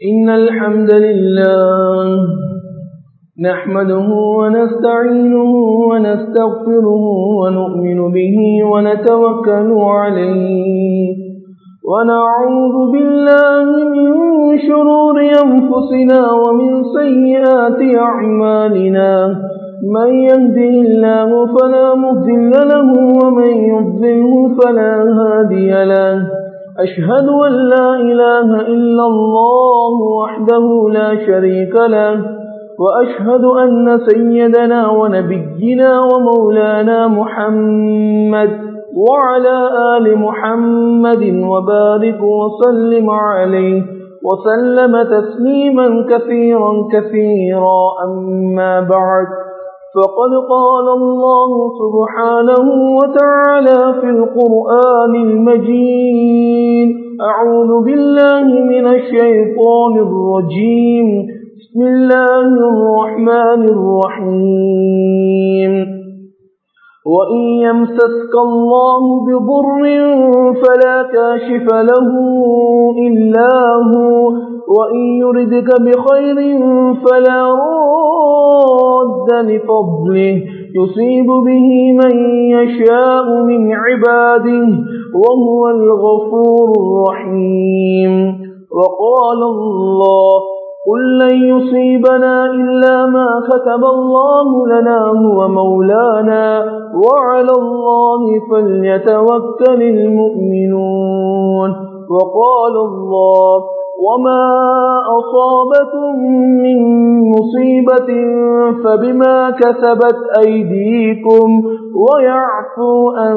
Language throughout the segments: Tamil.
إن الحمد لله نحمده ونستعينه ونستغفره ونؤمن به ونتوكل عليه ونعوذ بالله من شرور أنفسنا ومن سيئات أعمالنا من يهده الله فلا مضل له ومن يضله فلا هادي له أشهد أن لا إله إلا الله وحده لا شريك له وأشهد أن سيدنا ونبينا ومولانا محمد وعلى آل محمد وبارك وسلم عليه وسلم تسليما كثيرا كثيرا أما بعد فقد قال الله سبحانه وتعالى في القرآن المجيد أعوذ بالله من الشيطان الرجيم بسم الله الرحمن الرحيم وإن يمسسك الله بضر فلا كاشف له إلا هو وإن يردك بخير فلا راد لفضله يصيب به من يشاء من عباده وهو الغفور الرحيم وقال الله قل لن يصيبنا إلا ما كتب الله لنا هو مولانا وعلى الله فليتوكل المؤمنون وقال الله وما أصابكم من مصيبة فبما كسبت أيديكم ويعفو عن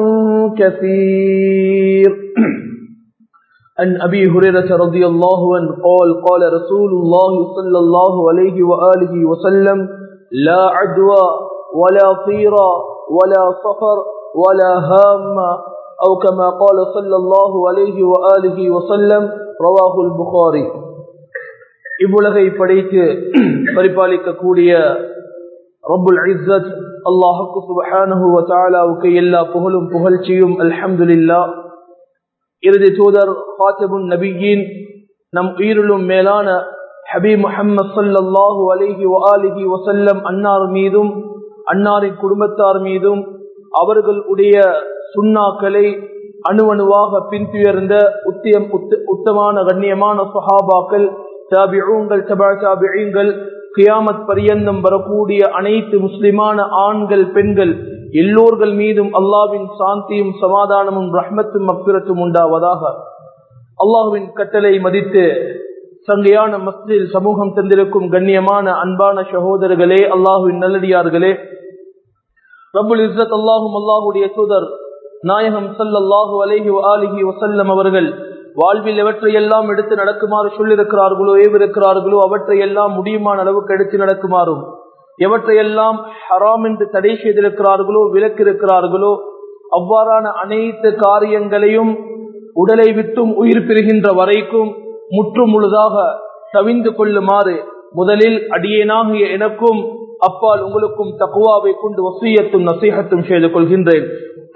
كثير عن أبي هريرة رضي الله عنه قال قال رسول الله صلى الله عليه وآله وسلم لا عدوى ولا طيرا ولا صفر ولا هام أو كما قال صلى الله عليه وآله وسلم رواه البخاري இவ்வுலகை படைத்து பரிபாலிக்கக்கூடிய ரப்புல் இஸ்ஸத் அல்லாஹுக்கு சுபஹானஹு வ தஆலாவுக்கு எல்லா புகழும் புகழ்ச்சியும் அல்ஹம்துலில்லாஹ் இறுதி தூதர் ஃபாத்திபுன் நபியின் நம் உயிரிலும் மேலான ஹபீ முஹம்மது சல்லல்லாஹு அலைஹி வஆலிஹி வசல்லம் அன்னார் மீதும் அன்னாரின் குடும்பத்தார் மீதும் அவர்களுடைய சுண்ணாக்களை அணுவணுவாக பின்துயர்ந்த உத்தியம் உத்தமான கண்ணியமான சுஹாபாக்கள் தாபிஊங்கள் தபா தாபிகள் கியாமத் பரியந்தம் வரக்கூடிய அனைத்து முஸ்லிமான ஆண்கள் பெண்கள் எல்லோர்கள் மீதும் அல்லாவின் சாந்தியும் சமாதானமும் ரஹ்மத்தும் மக்பிரத்தும் உண்டாவதாக அல்லாஹுவின் கட்டளை மதித்து சங்கையான மஸ்தில் சமூகம் தந்திருக்கும் கண்ணியமான அன்பான சகோதரர்களே அல்லாஹுவின் நல்லடியார்களே ரபுல் இஸ்ரத் அல்லாஹும் அல்லாஹுடைய தூதர் நாயகம் சல்லாஹூ அலஹி ஆலிஹி வசல்லம் அவர்கள் வாழ்வில் எவற்றையெல்லாம் எடுத்து நடக்குமாறு சொல்லிருக்கிறார்களோ ஏவிருக்கிறார்களோ அவற்றையெல்லாம் முடியுமான அளவுக்கு எடுத்து நடக்குமாறும் எவற்றையெல்லாம் ஹராம் என்று தடை செய்திருக்கிறார்களோ விலக்கிருக்கிறார்களோ அவ்வாறான அனைத்து காரியங்களையும் உடலை விட்டும் உயிர் பெறுகின்ற வரைக்கும் முற்று முழுதாக தவிந்து கொள்ளுமாறு முதலில் அடியேனாகிய எனக்கும் அப்பால் உங்களுக்கும் தக்குவாவை கொண்டு வசியத்தும் நசீகத்தும் செய்து கொள்கின்றேன்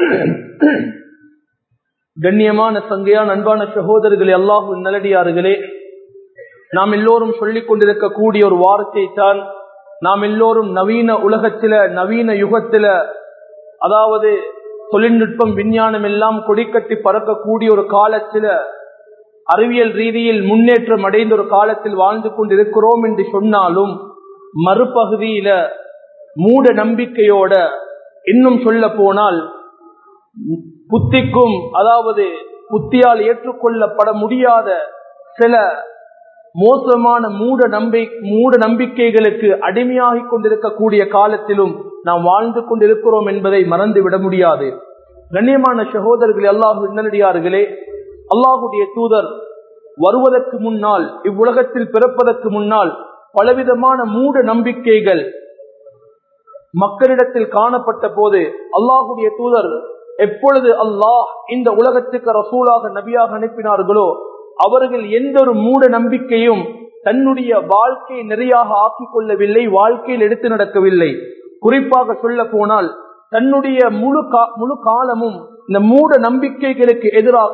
கண்ணியமான சங்கையான அன்பான சகோதரர்களே அல்லாஹு நல்லடியார்களே நாம் எல்லோரும் சொல்லிக் கொண்டிருக்கக்கூடிய ஒரு வார்த்தை தான் நாம் எல்லோரும் நவீன உலகத்தில நவீன யுகத்தில அதாவது தொழில்நுட்பம் விஞ்ஞானம் எல்லாம் கொடிக்கட்டி பறக்கக்கூடிய ஒரு காலத்தில அறிவியல் ரீதியில் முன்னேற்றம் அடைந்த ஒரு காலத்தில் வாழ்ந்து கொண்டிருக்கிறோம் என்று சொன்னாலும் மறுபகுதியில மூட நம்பிக்கையோட இன்னும் சொல்ல போனால் புத்திக்கும் அதாவது புத்தியால் ஏற்றுக்கொள்ளப்பட முடியாத சில மோசமான மூட நம்பி மூட நம்பிக்கைகளுக்கு அடிமையாகிக் கொண்டிருக்கக்கூடிய காலத்திலும் நாம் வாழ்ந்து கொண்டிருக்கிறோம் என்பதை மறந்து விட முடியாது கண்ணியமான சகோதரர்களே அல்லாஹு நல்லடியார்களே அல்லாஹுடைய தூதர் வருவதற்கு முன்னால் இவ்வுலகத்தில் பிறப்பதற்கு முன்னால் பலவிதமான மூட நம்பிக்கைகள் மக்களிடத்தில் காணப்பட்ட போது அல்லாஹுடைய தூதர் எப்பொழுது அல்லாஹ் இந்த உலகத்துக்கு ரசூலாக நபியாக அனுப்பினார்களோ அவர்கள் எந்த ஒரு மூட நம்பிக்கையும் தன்னுடைய வாழ்க்கையை நிறையாக ஆக்கிக் கொள்ளவில்லை வாழ்க்கையில் எடுத்து நடக்கவில்லை குறிப்பாக சொல்ல போனால் தன்னுடைய முழு கா முழு காலமும் இந்த மூட நம்பிக்கைகளுக்கு எதிராக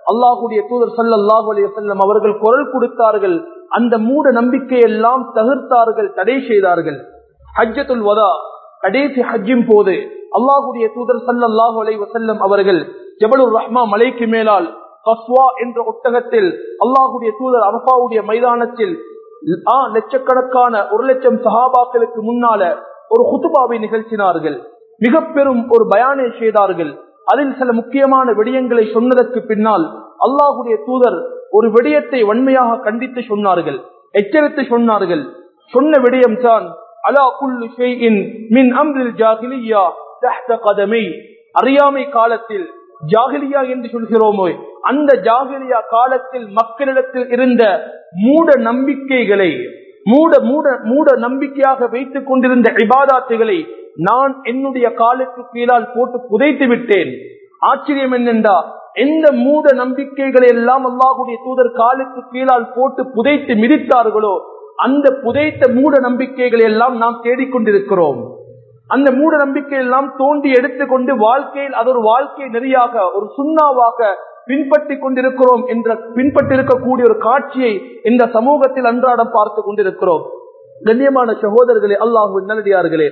அல்லாஹுடைய தூதர் சல்லாஹூ அலி வசல்லம் அவர்கள் குரல் கொடுத்தார்கள் அந்த மூட நம்பிக்கையெல்லாம் தகர்த்தார்கள் தடை செய்தார்கள் ஹஜ்ஜத்துல் வதா கடைசி ஹஜ்ஜின் போது அல்லாஹுடைய தூதர் சல்லாஹூ அலை வசல்லம் அவர்கள் ஜபலுர் ரஹ்மா மலைக்கு மேலால் கஸ்வா என்ற ஒட்டகத்தில் அல்லாஹுடைய தூதர் அரபாவுடைய மைதானத்தில் லட்சக்கணக்கான ஒரு லட்சம் சஹாபாக்களுக்கு முன்னால ஒரு குத்துபாவை நிகழ்த்தினார்கள் மிக பெரும் ஒரு பயானை செய்தார்கள் அதில் சில முக்கியமான விடயங்களை சொன்னதற்கு பின்னால் அல்லாஹுடைய தூதர் ஒரு விடயத்தை வன்மையாக கண்டித்து சொன்னார்கள் எச்சரித்து சொன்னார்கள் சொன்ன விடயம் தான் அலா குல்லு ஷைஇன் மின் அம்ரில் ஜாகிலியா தஹ்த கதமை அறியாமை காலத்தில் ஜாகிலியா என்று சொல்கிறோமோ அந்த ஜாகிலியா காலத்தில் மக்களிடத்தில் இருந்த மூட நம்பிக்கைகளை மூட மூட மூட நம்பிக்கையாக வைத்துக் கொண்டிருந்த இபாதாத்துகளை நான் என்னுடைய காலுக்கு கீழால் போட்டு புதைத்து விட்டேன் ஆச்சரியம் என்னென்றா எந்த மூட நம்பிக்கைகளை எல்லாம் அல்லாஹுடைய தூதர் காலுக்கு கீழால் போட்டு புதைத்து மிதித்தார்களோ அந்த புதைத்த மூட நம்பிக்கைகளை எல்லாம் நாம் தேடிக்கொண்டிருக்கிறோம் அந்த மூட நம்பிக்கை எல்லாம் தோண்டி எடுத்துக்கொண்டு வாழ்க்கையில் அது ஒரு வாழ்க்கை நெறியாக ஒரு சுண்ணாவாக பின்பற்றி கொண்டிருக்கிறோம் என்ற பின்பற்றிருக்கக்கூடிய ஒரு காட்சியை இந்த சமூகத்தில் அன்றாடம் பார்த்து கொண்டிருக்கிறோம் கண்ணியமான சகோதரர்களே அல்லாஹு நல்லடியார்களே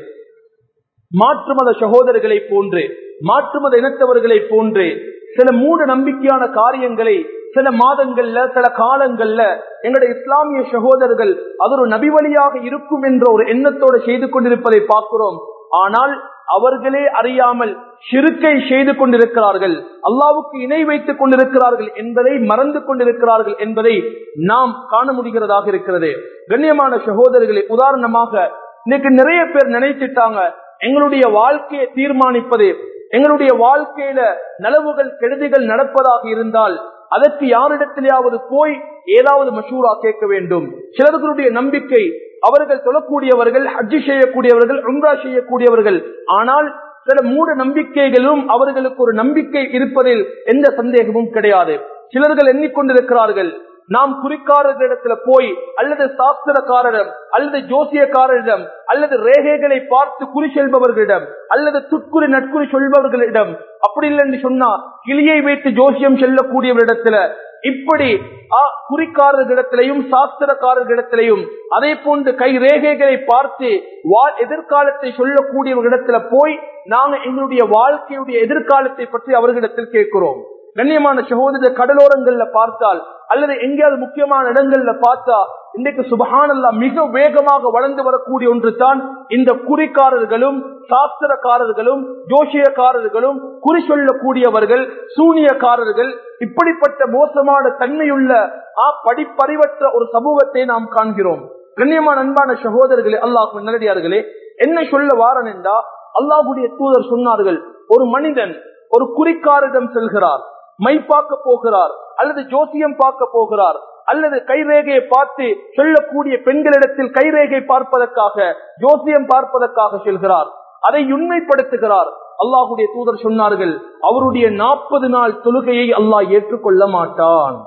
மாற்று மத சகோதரர்களை போன்று மாற்று மத இனத்தவர்களை போன்று சில மூட நம்பிக்கையான காரியங்களை சில மாதங்கள்ல சில காலங்கள்ல எங்களுடைய இஸ்லாமிய சகோதரர்கள் அது ஒரு நபி வழியாக இருக்கும் என்ற ஒரு எண்ணத்தோடு செய்து கொண்டிருப்பதை பார்க்கிறோம் ஆனால் அவர்களே அறியாமல் சிறுக்கை செய்து கொண்டிருக்கிறார்கள் அல்லாவுக்கு இணை வைத்துக் கொண்டிருக்கிறார்கள் என்பதை மறந்து கொண்டிருக்கிறார்கள் என்பதை நாம் காண முடிகிறதாக இருக்கிறது கண்ணியமான சகோதரர்களை உதாரணமாக இன்னைக்கு நிறைய பேர் நினைச்சிட்டாங்க எங்களுடைய வாழ்க்கையை தீர்மானிப்பது எங்களுடைய வாழ்க்கையில நலவுகள் கெடுதிகள் நடப்பதாக இருந்தால் அதற்கு யாரிடத்திலேயாவது போய் ஏதாவது மஷூரா கேட்க வேண்டும் சிலர்களுடைய நம்பிக்கை அவர்கள் தொழக்கூடியவர்கள் ஹஜ்ஜி செய்யக்கூடியவர்கள் உம்ரா செய்யக்கூடியவர்கள் ஆனால் சில மூட நம்பிக்கைகளும் அவர்களுக்கு ஒரு நம்பிக்கை இருப்பதில் எந்த சந்தேகமும் கிடையாது சிலர்கள் எண்ணிக்கொண்டிருக்கிறார்கள் நாம் குறிக்காரர்களிடத்துல போய் அல்லது சாஸ்திரக்காரரிடம் அல்லது ஜோசியக்காரரிடம் அல்லது ரேகைகளை பார்த்து குறி செல்பவர்களிடம் அல்லது துட்குறி நட்குறி சொல்பவர்களிடம் அப்படி இல்லைன்னு சொன்னா கிளியை வைத்து ஜோசியம் செல்லக்கூடியவரிடத்துல இப்படி குறிக்காரர்களிடத்திலையும் சாஸ்திரக்காரர்களிடத்திலையும் அதே போன்று கை ரேகைகளை பார்த்து எதிர்காலத்தை சொல்லக்கூடியவர்களிடத்துல போய் நாங்க எங்களுடைய வாழ்க்கையுடைய எதிர்காலத்தை பற்றி அவர்களிடத்தில் கேட்கிறோம் கண்ணியமான சகோதர கடலோரங்கள்ல பார்த்தால் அல்லது எங்கேயாவது முக்கியமான இடங்கள்ல பார்த்தா இன்றைக்கு சுபஹானல்லா மிக வேகமாக வளர்ந்து வரக்கூடிய ஒன்று தான் இந்த குறிக்காரர்களும் சாஸ்திரக்காரர்களும் ஜோசியக்காரர்களும் குறி சொல்லக்கூடியவர்கள் சூனியக்காரர்கள் இப்படிப்பட்ட மோசமான தன்மையுள்ள படிப்பறிவற்ற ஒரு சமூகத்தை நாம் காண்கிறோம் கண்ணியமான அன்பான சகோதரர்களே அல்லாஹ் நல்லடியார்களே என்ன சொல்ல வாரன் என்றா அல்லாஹுடைய தூதர் சொன்னார்கள் ஒரு மனிதன் ஒரு குறிக்காரிடம் செல்கிறார் மை பார்க்க போகிறார் அல்லது ஜோசியம் பார்க்க போகிறார் அல்லது கைரேகையை பார்த்து சொல்லக்கூடிய பெண்களிடத்தில் கைரேகை பார்ப்பதற்காக ஜோசியம் பார்ப்பதற்காக செல்கிறார் அதை உண்மைப்படுத்துகிறார் அல்லாஹுடைய தூதர் சொன்னார்கள் அவருடைய நாற்பது நாள் தொழுகையை அல்லாஹ் ஏற்றுக்கொள்ள மாட்டான்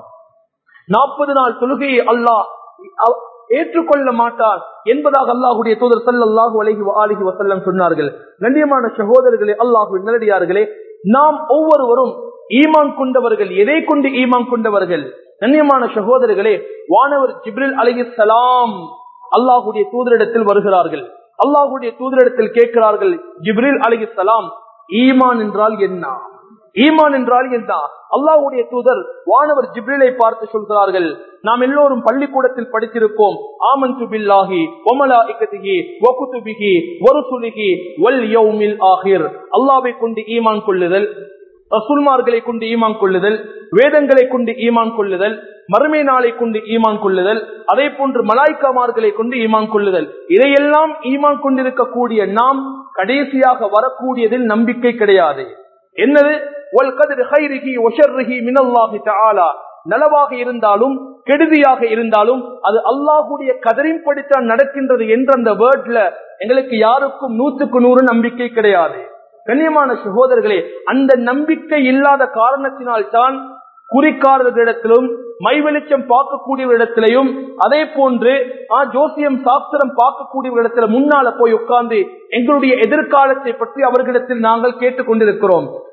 நாற்பது நாள் தொழுகையை அல்லாஹ் ஏற்றுக்கொள்ள மாட்டார் என்பதாக அல்லாஹுடைய தூதர் சல்லாஹு அலஹி அலிஹி வசல்லம் சொன்னார்கள் கண்ணியமான சகோதரர்களே அல்லாஹு நல்லடியார்களே நாம் ஒவ்வொருவரும் ஈமான் கொண்டவர்கள் எதை கொண்டு ஈமான் கொண்டவர்கள் கண்ணியமான சகோதரர்களே வானவர் ஜிப்ரில் அலஹி சலாம் அல்லாஹுடைய தூதரிடத்தில் வருகிறார்கள் அல்லாஹுடைய தூதரிடத்தில் கேட்கிறார்கள் ஜிப்ரில் அலஹி சலாம் ஈமான் என்றால் என்ன ஈமான் என்றால் என்ன அல்லாஹுடைய தூதர் வானவர் ஜிப்ரிலை பார்த்து சொல்கிறார்கள் நாம் எல்லோரும் பள்ளிக்கூடத்தில் படித்திருப்போம் ஆமன் துபில்லாஹி ஒமலா இக்கத்திகி ஒகுத்துபிகி ஒரு சுலிகி வல் யௌமில் ஆகிர் அல்லாவை கொண்டு ஈமான் கொள்ளுதல் ரசூல்மார்களை கொண்டு ஈமான் கொள்ளுதல் வேதங்களை கொண்டு ஈமான் கொள்ளுதல் மறுமை நாளை கொண்டு ஈமான் கொள்ளுதல் அதே போன்று மலாய்க்காமார்களை கொண்டு ஈமான் கொள்ளுதல் இதையெல்லாம் ஈமான் கொண்டிருக்கக்கூடிய நாம் கடைசியாக வரக்கூடியதில் நம்பிக்கை கிடையாது என்னது நலவாக இருந்தாலும் கெடுதியாக இருந்தாலும் அது அல்லாஹுடைய கதரின் படித்தான் நடக்கின்றது என்ற அந்த வேர்ட்ல எங்களுக்கு யாருக்கும் நூத்துக்கு நூறு நம்பிக்கை கிடையாது கண்ணியமான சகோதரர்களே அந்த நம்பிக்கை இல்லாத காரணத்தினால் தான் குறிக்காரர்களிடத்திலும் மை வெளிச்சம் பார்க்கக்கூடியவரிடத்திலையும் அதே போன்று ஜோசியம் சாஸ்திரம் பார்க்கக்கூடியவரிடத்துல முன்னால போய் உட்கார்ந்து எங்களுடைய எதிர்காலத்தை பற்றி அவர்களிடத்தில் நாங்கள் கேட்டுக் கொண்டிருக்கிறோம்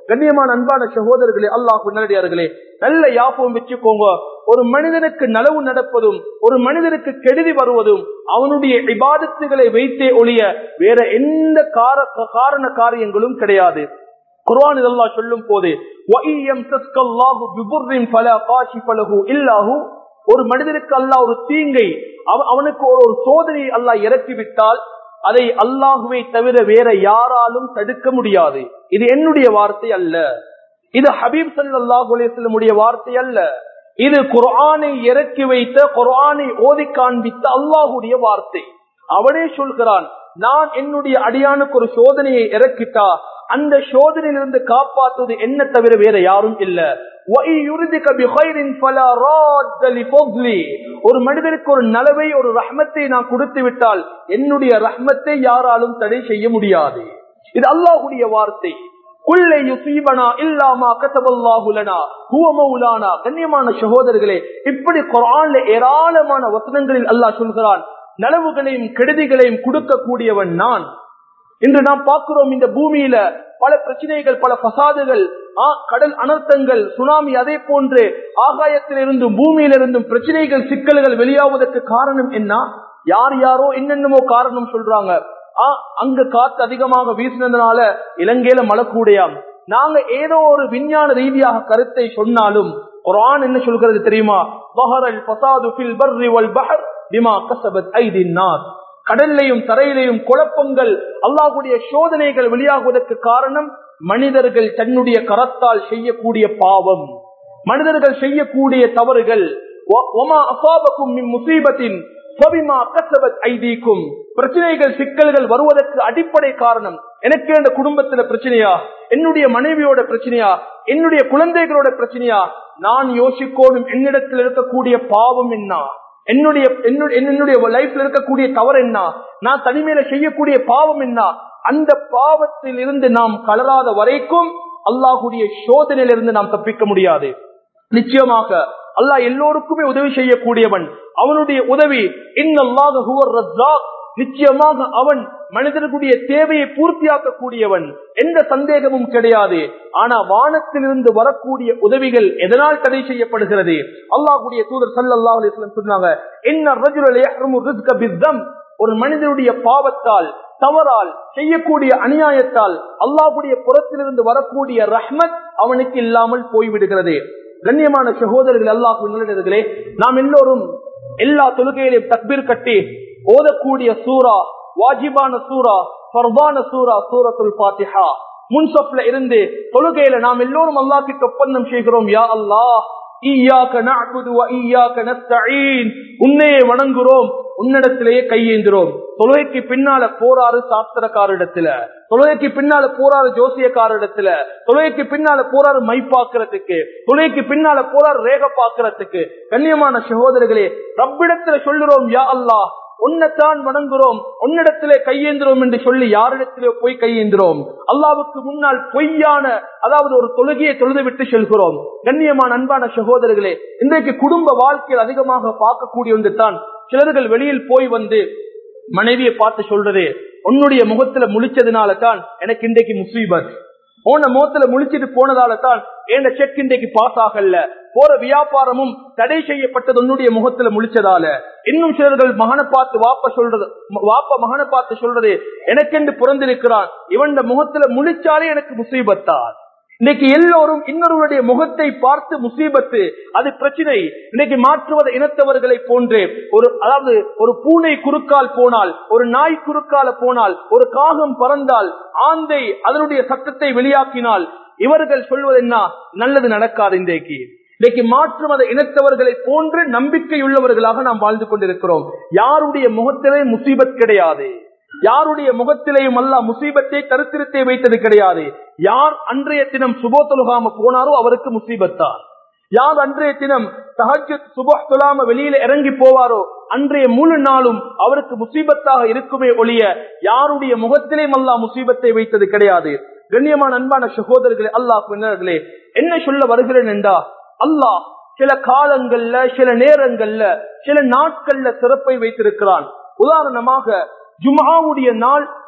கண்ணியமான அன்பான சகோதரர்களே அல்லாஹ் நல்லடியார்களே நல்ல யாபம் வச்சுக்கோங்க ஒரு மனிதனுக்கு நலவு நடப்பதும் ஒரு மனிதனுக்கு கெடுதி வருவதும் அவனுடைய இபாதத்துகளை வைத்தே ஒழிய வேற எந்த கார காரண காரியங்களும் கிடையாது குர்ஆன் இதெல்லாம் சொல்லும் போது வஇயம் தஸ்கல்லாஹு பிபுர்ரின் ஃபலா காஷிஃப லஹு இல்லாஹு ஒரு மனிதனுக்கு அல்லாஹ் ஒரு தீங்கை அவ- அவனுக்கு ஒரு ஒரு சோதனையை அல்லாஹ் இறக்கி விட்டால் அதை அல்லாஹுவை தவிர வேற யாராலும் தடுக்க முடியாது இது என்னுடைய வார்த்தை அல்ல இது ஹபீப் ஸல்லல்லாஹு அலைஹி வஸல்லமுடைய வார்த்தை அல்ல இது குர்ஆனை இறக்கி வைத்த குர்ஆனை ஓதி காண்பித்த அல்லாஹ்வுடைய வார்த்தை அவனே சொல்கிறான் நான் என்னுடைய அடியானுக்கு ஒரு சோதனையை இறக்கிட்டா அந்த சோதனையிலிருந்து காப்பாற்றுவது என்ன தவிர வேற யாரும் இல்ல وَإِن يُرِدْكَ بِخَيْرٍ فَلَا رَادَّ لِفَضْلِهِ. ஒரு மனிதனுக்கு ஒரு நலவை ஒரு ரஹ்மத்தை நான் கொடுத்து விட்டால் என்னுடைய ரஹ்மத்தை யாராலும் தடை செய்ய முடியாது இது அல்லாஹ்வுடைய வார்த்தை குல்லை யுசீபனா இல்லாமா கதபல்லாஹு லனா ஹுவ மௌலானா கண்ணியமான சகோதரர்களே இப்படி குர்ஆன்ல ஏராளமான வசனங்களில் அல்லாஹ் சொல்கிறான் நலவுகளையும் கெடுதிகளையும் கொடுக்கக்கூடியவன் நான் இன்று நாம் பார்க்கிறோம் இந்த பூமியில பல பிரச்சனைகள் பல பசாதுகள் ஆ, கடல் அனர்த்தங்கள் சுனாமி அதே போன்று ஆகாயத்திலிருந்தும் பூமியிலிருந்தும் பிரச்சனைகள் சிக்கல்கள் வெளியாவதற்கு காரணம் என்ன யார் யாரோ என்னென்னமோ காரணம் சொல்றாங்க ஆ, அங்க காத்து அதிகமாக வீசினதுனால இலங்கையில மழை கூடையாம் நாங்க ஏதோ ஒரு விஞ்ஞான ரீதியாக கருத்தை சொன்னாலும் குர்ஆன் என்ன சொல்கிறது தெரியுமா வஹரல் ஃபசாது ஃபில் பர்ரி வல் பஹர் பிமா கஸபத் ஐதின் நாஸ் கடல்லையும் தரையிலையும் குழப்பங்கள் அல்லாஹ்வுடைய சோதனைகள் வெளியாகுவதற்கு காரணம் மனிதர்கள் தன்னுடைய கரத்தால் செய்யக்கூடிய பாவம் மனிதர்கள் செய்யக்கூடிய தவறுகள் ஒ- ஒமா அசாபக்கும் மின் முசீபத்தின் ஃபபிமா கஸபத் ஐதீக்கும் பிரச்சனைகள் சிக்கல்கள் வருவதற்கு அடிப்படை காரணம் எனக்கு இந்த குடும்பத்துல பிரச்சனையா என்னுடைய மனைவியோட பிரச்சனையா என்னுடைய குழந்தைகளோட பிரச்சனையா நான் யோசிக்கோடும் என்னிடத்தில் இருக்கக்கூடிய பாவம் என்ன என்னுடைய என்னுடைய என்னுடைய லைஃப்ல இருக்கக்கூடிய தவறு என்ன நான் தனிமையில செய்யக்கூடிய பாவம் என்ன அந்த பாவத்தில் இருந்து நாம் கலராத வரைக்கும் அல்லாஹுடைய சோதனையிலிருந்து நாம் தப்பிக்க முடியாது நிச்சயமாக அல்லாஹ் எல்லோருக்குமே உதவி செய்யக்கூடியவன் அவனுடைய உதவி இன்னல்லாக ஹுவர் ரஸ்ஸாக் நிச்சயமாக அவன் மனிதர்களுடைய தேவையை பூர்த்தியாக்கக்கூடியவன் எந்த சந்தேகமும் கிடையாது ஆனா வானத்திலிருந்து வரக்கூடிய உதவிகள் எதனால் தடை செய்யப்படுகிறது அல்லாஹ்வுடைய தூதர் ஸல்லல்லாஹு அலைஹி வஸல்லம் சொன்னாங்க இன்ன ரஜுல யஹ்ருமு ரிஸ்க பிஸ்ஸம் ஒரு மனிதனுடைய பாவத்தால் தவறால் செய்யக்கூடிய அநியாயத்தால் அல்லாஹ்வுடைய புறத்திலிருந்து வரக்கூடிய ரஹ்மத் அவனுக்கு இல்லாமல் போய்விடுகிறது கண்ணியமான சகோதரர்கள் அல்லாஹ் நல்லே நாம் எல்லோரும் எல்லா தொழுகையிலையும் தக்பீர் கட்டி ஓதக்கூடிய சூரா வாஜிபான சூரா ஃபர்பான சூரா சூரத்துல் ஃபாத்திஹா முன்சப்ல இருந்து தொழுகையில நாம் எல்லோரும் அல்லாஹ் கிட்ட ஒப்பந்தம் செய்கிறோம் யா அல்லாஹ் ஈயாக்க நஅபுது வ ஈயாக்க நஸ்தஈன் உன்னையே வணங்குறோம் உன்னிடத்திலேயே கையேந்திரோம் தொழுகைக்கு பின்னால போறாரு சாஸ்திரக்காரிடத்துல தொழுகைக்கு பின்னால போறாரு ஜோசியக்காரிடத்துல தொழுகைக்கு பின்னால போறாரு மை பாக்குறதுக்கு தொழுகைக்கு பின்னால போறாரு ரேக பாக்குறதுக்கு கண்ணியமான சகோதரர்களே ரப்பிடத்துல சொல்லுறோம் யா அல்லாஹ் உன்னைத்தான் வணங்குறோம் உன்னிடத்திலே கையேந்திரோம் என்று சொல்லி யாரிடத்திலே போய் கையேந்திரோம் அல்லாவுக்கு முன்னால் பொய்யான அதாவது ஒரு தொழுகையை தொழுது விட்டு செல்கிறோம் கண்ணியமான அன்பான சகோதரர்களே இன்றைக்கு குடும்ப வாழ்க்கையில் அதிகமாக பார்க்கக்கூடிய ஒன்று தான் சிலர்கள் வெளியில் போய் வந்து மனைவியை பார்த்து சொல்றது உன்னுடைய முகத்துல முழிச்சதுனால தான் எனக்கு இன்றைக்கு முசீபத் உன்ன முகத்துல முழிச்சிட்டு போனதால தான் என் செக் இன்றைக்கு பாஸ் ஆகல போற வியாபாரமும் தடை செய்யப்பட்டது உன்னுடைய முகத்துல முழிச்சதால இன்னும் சிலர்கள் மகனை பார்த்து வாப்ப சொல்றது வாப்ப மகனை பார்த்து சொல்றது எனக்கென்று பிறந்திருக்கிறான் இவன் முகத்துல முழிச்சாலே எனக்கு முசீபத்தான் இன்னைக்கு எல்லோரும் இன்னொருவருடைய முகத்தை பார்த்து முசீபத்து அது பிரச்சனை இன்னைக்கு மாற்றுவத இனத்தவர்களை போன்று ஒரு அதாவது ஒரு பூனை குறுக்கால் போனால் ஒரு நாய் குறுக்கால போனால் ஒரு காகம் பறந்தால் ஆந்தை அதனுடைய சத்தத்தை வெளியாக்கினால் இவர்கள் சொல்வது என்ன நல்லது நடக்காது இன்றைக்கு இன்னைக்கு மாற்று மத இனத்தவர்களை போன்று நம்பிக்கையுள்ளவர்களாக நாம் வாழ்ந்து கொண்டிருக்கிறோம் யாருடைய முகத்திலே முசீபத் கிடையாது யாருடைய முகத்திலேயும் அல்ல முசீபத்தை கருத்திருத்தை வைத்தது கிடையாது யார் அன்றைய தினம் சுபோ தொழுகாம போனாரோ அவருக்கு முசீபத்தான் யார் அன்றைய தினம் தஹஜ் சுபோ தொழாம வெளியில இறங்கி போவாரோ அன்றைய முழு நாளும் அவருக்கு முசீபத்தாக இருக்குமே ஒழிய யாருடைய முகத்திலேயும் அல்லா முசீபத்தை வைத்தது கிடையாது கண்ணியமான அன்பான சகோதரர்களே அல்லாஹ் பின்னர்களே என்ன சொல்ல வருகிறேன் என்றா அல்லாஹ் சில காலங்கள்ல சில நேரங்கள்ல சில நாட்கள்ல சிறப்பை வைத்திருக்கிறான் உதாரணமாக ஜுமாவுடைய நாள்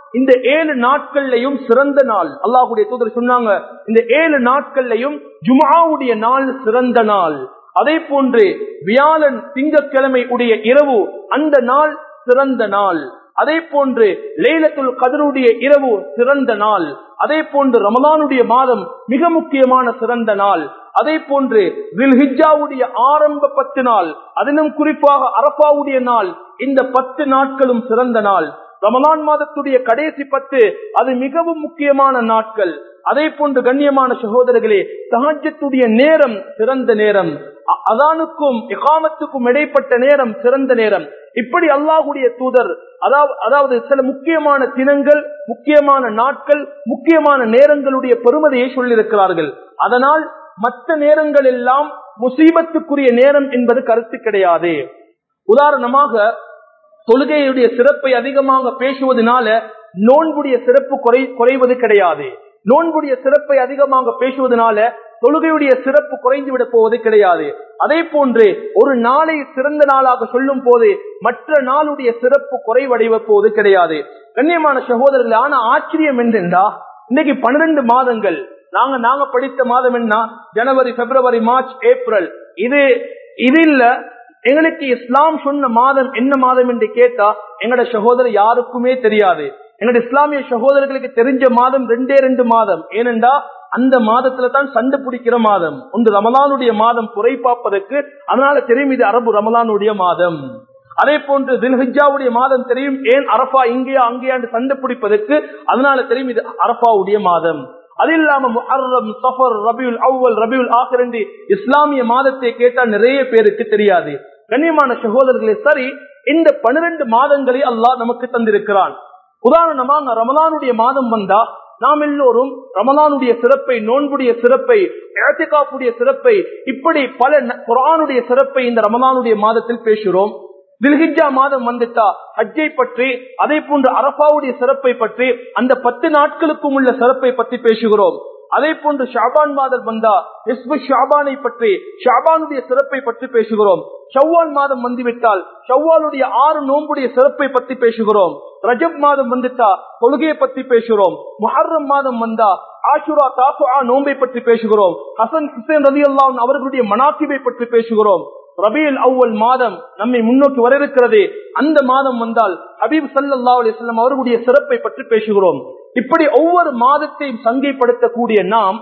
இந்த ஏழு நாட்கள்லையும் சிறந்த நாள் அல்லாஹுடைய தூதர் சொன்னாங்க இந்த ஏழு நாட்கள்லையும் ஜுமாவுடைய நாள் சிறந்த நாள் அதே போன்று வியாழன் திங்கட்கிழமை உடைய இரவு அந்த நாள் சிறந்த நாள் அதே போன்று லேலத்துல் கதருடைய இரவு சிறந்த நாள் அதே போன்று ரமலானுடைய மாதம் மிக முக்கியமான சிறந்த நாள் அதே போன்று வில்ஹிஜாவுடைய ஆரம்ப பத்து நாள் அதிலும் குறிப்பாக அரபாவுடைய நாள் இந்த பத்து நாட்களும் சிறந்த நாள் ரமலான் மாதத்துடைய கடைசி பத்து அது மிகவும் முக்கியமான நாட்கள் அதே போன்று கண்ணியமான சகோதரர்களே சகாஜத்துடைய நேரம் சிறந்த நேரம் அதானுக்கும் இகாமத்துக்கும் இடைப்பட்ட நேரம் சிறந்த நேரம் இப்படி அல்லாஹுடைய தூதர் அதாவது சில முக்கியமான தினங்கள் முக்கியமான நாட்கள் முக்கியமான நேரங்களுடைய பெருமதியை சொல்லியிருக்கிறார்கள் அதனால் மற்ற நேரங்கள் எல்லாம் முசீபத்துக்குரிய நேரம் என்பது கருத்து கிடையாது உதாரணமாக தொழுகையுடைய சிறப்பை அதிகமாக பேசுவதனால நோன்புடைய சிறப்பு குறை குறைவது கிடையாது நோன்புடைய சிறப்பை அதிகமாக பேசுவதனால தொழுகையுடைய சிறப்பு குறைந்து விட போவது கிடையாது அதே போன்று ஒரு நாளை சிறந்த நாளாக சொல்லும் போது மற்ற நாளுடைய சிறப்பு குறைவடைவ போவது கிடையாது கண்ணியமான சகோதரர்கள் ஆன ஆச்சரியம் என்றென்றா இன்னைக்கு பன்னிரண்டு மாதங்கள் நாங்க நாங்க படித்த மாதம் என்ன ஜனவரி பிப்ரவரி மார்ச் ஏப்ரல் இது இது இல்ல எங்களுக்கு இஸ்லாம் சொன்ன மாதம் என்ன மாதம் என்று கேட்டா எங்கட சகோதரர் யாருக்குமே தெரியாது எங்களுடைய இஸ்லாமிய சகோதரர்களுக்கு தெரிஞ்ச மாதம் ரெண்டே ரெண்டு மாதம் ஏனென்றா அந்த மாதத்துல தான் சண்டை பிடிக்கிற மாதம் ஒன்று ரமலானுடைய மாதம் குறை பார்ப்பதற்கு அதனால தெரியும் இது அரபு ரமலானுடைய மாதம் அதே போன்று தில்ஹிஜாவுடைய மாதம் தெரியும் ஏன் அரபா இங்கேயா அங்கேயாண்டு சண்டை பிடிப்பதற்கு அதனால தெரியும் இது அரபாவுடைய மாதம் அது இல்லாம முஹர்ரம் சஃபர் ரபியுல் அவ்வல் ரபியுல் ஆஹர் என்று இஸ்லாமிய மாதத்தை கேட்டால் நிறைய பேருக்கு தெரியாது கண்ணியமான சகோதரர்களே சரி இந்த பனிரெண்டு மாதங்களை அல்லாஹ் நமக்கு தந்திருக்கிறான் உதாரணமாக ரமலானுடைய மாதம் வந்தா நாம் எல்லோரும் ரமலானுடைய சிறப்பை நோன்புடைய சிறப்பை ஏத்திகாப்புடைய சிறப்பை இப்படி பல குரானுடைய சிறப்பை இந்த ரமலானுடைய மாதத்தில் பேசுகிறோம் தில்ஹிஜா மாதம் வந்துட்டா ஹஜ்ஜை பற்றி அதே போன்று அரபாவுடைய சிறப்பை பற்றி அந்த பத்து நாட்களுக்கும் உள்ள சிறப்பை பற்றி பேசுகிறோம் அதே போன்று ஷாபான் மாதம் வந்தா இஸ்பு ஷாபானை பற்றி ஷாபானுடைய சிறப்பை பற்றி பேசுகிறோம் ஷவ்வால் மாதம் வந்துவிட்டால் ஷவ்வாலுடைய ஆறு நோன்புடைய சிறப்பை பற்றி பேசுகிறோம் ரஜப் மாதம் வந்துட்டா தொழுகையை பற்றி பேசுகிறோம் முஹர்ரம் மாதம் வந்தா ஆஷுரா தாசுஆ நோன்பை பற்றி பேசுகிறோம் ஹசன் ஹுசேன் ரதி அல்லாஹ் அவர்களுடைய மனாக்கிபை பற்றி பேசுகிறோம் ரபியல் அவ்வல் மாதம் நம்மை முன்னோக்கி வர இருக்கிறது அந்த மாதம் வந்தால் ஹபீப் சல்லா அலிஸ்லாம் அவர்களுடைய சிறப்பை பற்றி பேசுகிறோம் இப்படி ஒவ்வொரு மாதத்தையும் சங்கைப்படுத்தக்கூடிய நாம்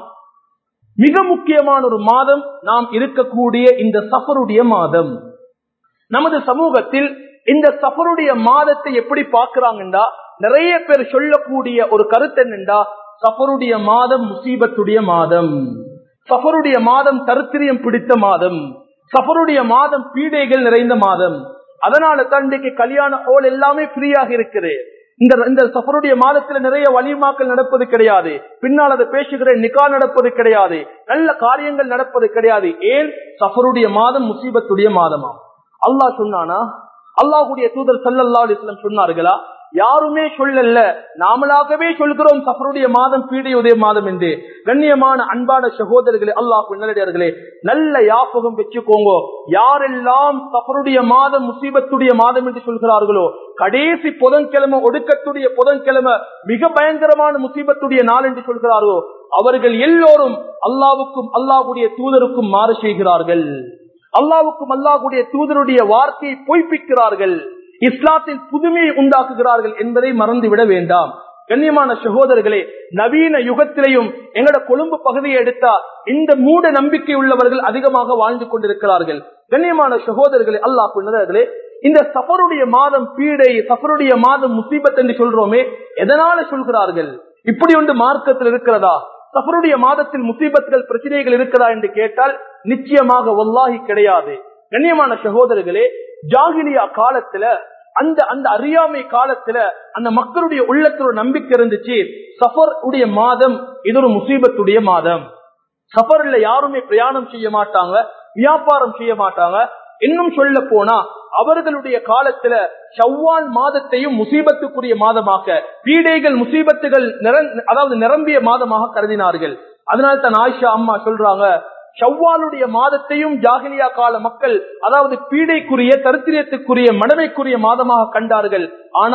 மிக முக்கியமான ஒரு மாதம் நாம் இருக்கக்கூடிய இந்த சஃபருடைய மாதம் நமது சமூகத்தில் இந்த சஃபருடைய மாதத்தை எப்படி பார்க்கிறாங்கண்டா நிறைய பேர் சொல்லக்கூடிய ஒரு கருத்து என்னண்டா சஃபருடைய மாதம் முசீபத்துடைய மாதம் சஃபருடைய மாதம் தருத்திரியம் பிடித்த மாதம் சஃபருடைய மாதம் பீடைகள் நிறைந்த மாதம் அதனால தான் இன்றைக்கு கல்யாண ஹோல் எல்லாமே ஃப்ரீயாக இருக்குது இந்த இந்த சஃபருடைய மாதத்துல நிறைய வலிமாக்கள் நடப்பது கிடையாது பின்னால் அதை பேசுகிற நிக்கா நடப்பது கிடையாது நல்ல காரியங்கள் நடப்பது கிடையாது ஏன் சஃபருடைய மாதம் முசீபத்துடைய மாதமா அல்லாஹ் சொன்னானா அல்லாஹுடைய தூதர் சல்லல்லா அலிஸ்லாம் சொன்னார்களா யாருமே சொல்லல நாமளாகவே சொல்கிறோம் சஃபருடைய மாதம் பீடையுடைய மாதம் என்று கண்ணியமான அன்பான சகோதரர்களே அல்லாஹ் நல்லடியார்களே நல்ல யாபகம் வச்சுக்கோங்க யாரெல்லாம் சஃபருடைய மாதம் முசீபத்துடைய மாதம் என்று சொல்கிறார்களோ கடைசி புதன்கிழமை ஒடுக்கத்துடைய புதன்கிழமை மிக பயங்கரமான முசீபத்துடைய நாள் என்று சொல்கிறார்களோ அவர்கள் எல்லோரும் அல்லாவுக்கும் அல்லாஹுடைய தூதருக்கும் மாறு செய்கிறார்கள் அல்லாவுக்கும் அல்லாஹுடைய தூதருடைய வார்த்தையை பொய்ப்பிக்கிறார்கள் இஸ்லாத்தில் புதுமையை உண்டாக்குகிறார்கள் என்பதை மறந்துவிட வேண்டாம் கண்ணியமான சகோதரர்களே நவீன யுகத்திலையும் எங்கட கொழும்பு பகுதியை எடுத்தா இந்த மூட நம்பிக்கை உள்ளவர்கள் அதிகமாக வாழ்ந்து கொண்டிருக்கிறார்கள் கண்ணியமான சகோதரர்களே அல்லாஹ் புண்ணர்களே இந்த சஃபருடைய மாதம் பீடை சஃபருடைய மாதம் முசீபத் என்று சொல்றோமே எதனால சொல்கிறார்கள் இப்படி ஒன்று மார்க்கத்தில் இருக்கிறதா சஃபருடைய மாதத்தில் முசீபத்துகள் பிரச்சனைகள் இருக்கிறதா என்று கேட்டால் நிச்சயமாக ஒல்லாகி கிடையாது கண்ணியமான சகோதரர்களே ஜாகிலியா காலத்துல அந்த அந்த அறியாமை காலத்துல அந்த மக்களுடைய உள்ளத்துல ஒரு நம்பிக்கை இருந்துச்சு சஃபர் உடைய மாதம் இது ஒரு முசீபத்துடைய மாதம் சஃபர்ல யாருமே பிரயாணம் செய்ய மாட்டாங்க வியாபாரம் செய்ய மாட்டாங்க இன்னும் சொல்ல போனா அவர்களுடைய காலத்துல ஷவ்வால் மாதத்தையும் முசீபத்துக்குரிய மாதமாக பீடைகள் முசீபத்துகள் அதாவது நிரம்பிய மாதமாக கருதினார்கள் அதனால தான் ஆயிஷா அம்மா சொல்றாங்க ஷவ்வாலுடைய மாதத்தையும் ஜாகிலியா கால மக்கள் அதாவது பீடைக்குரிய தரித்திரியத்துக்குரிய மனமைக்குரிய மாதமாக கண்டார்கள் ஆனால்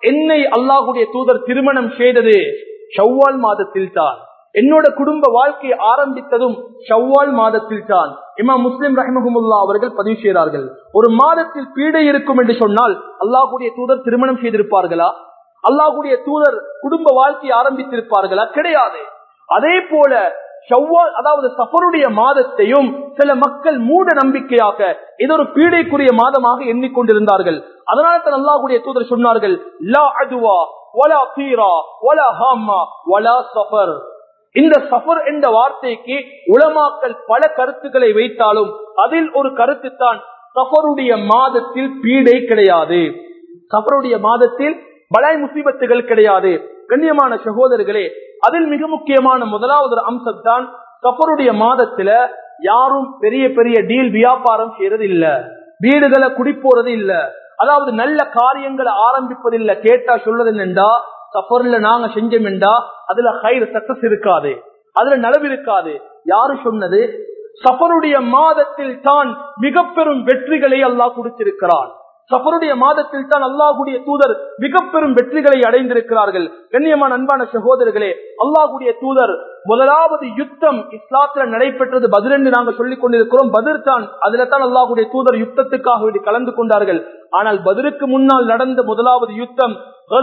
என்னை அல்லாஹுடைய தூதர் திருமணம் செய்தது ஷவ்வால் மாதத்தில் தான் என்னோட குடும்ப வாழ்க்கையை ஆரம்பித்ததும் ஷவ்வால் மாதத்தில் தான் இமா முஸ்லிம் ரஹமகுமுல்லா அவர்கள் பதிவு செய்கிறார்கள் ஒரு மாதத்தில் பீடை இருக்கும் என்று சொன்னால் அல்லாஹுடைய தூதர் திருமணம் செய்திருப்பார்களா அல்லாஹுடைய தூதர் குடும்ப வாழ்க்கையை ஆரம்பித்திருப்பார்களா கிடையாது அதே போல ஷவ்வால் அதாவது சஃபருடைய மாதத்தையும் சில மக்கள் மூட நம்பிக்கையாக இது ஒரு பீடைக்குரிய மாதமாக எண்ணிக்கொண்டிருந்தார்கள் அதனால தான் அல்லாஹுடைய தூதர் சொன்னார்கள் லா அதுவா வலா பீரா வலா ஹாமா வலா சஃபர் இந்த சஃபர் என்ற வார்த்தைக்கு உலமாக்கல் பல கருத்துக்களை வைத்தாலும் அதில் ஒரு கருத்து தான் சஃபருடைய மாதத்தில் பீடை கிடையாது சஃபருடைய மாதத்தில் பலாய் முசீபத்துகள் கிடையாது கண்ணியமான சகோதரர்களே அதில் மிக முக்கியமான முதலாவது ஒரு அம்சம் தான் சஃபருடைய மாதத்துல யாரும் பெரிய பெரிய டீல் வியாபாரம் செய்யறது இல்ல வீடுகளை குடிப்போறது இல்ல அதாவது நல்ல காரியங்களை ஆரம்பிப்பதில்லை கேட்டா சொல்றது என்னண்டா சஃபர்ல நாங்க செஞ்சோம்டா அதுல ஹைர் சக்சஸ் இருக்காது அதுல நலவு இருக்காது யாரு சொன்னது சஃபருடைய மாதத்தில் தான் மிக பெரும் வெற்றிகளை அல்லாஹ் கொடுத்திருக்கிறான் சஃபருடைய மாதத்தில் தான் அல்லாஹுடைய தூதர் மிக பெரும் வெற்றிகளை அடைந்திருக்கிறார்கள் கண்ணியமான அன்பான சகோதரர்களே அல்லாஹுடைய தூதர் முதலாவது யுத்தம் இஸ்லாத்துல நடைபெற்றது பதில் என்று நாங்கள் சொல்லிக் கொண்டிருக்கிறோம் பதிர் தான் அதுல தான் அல்லாஹுடைய தூதர் யுத்தத்துக்காக வேண்டி கலந்து கொண்டார்கள் ஆனால் பதிலுக்கு முன்னால் நடந்த முதலாவது யுத்தம்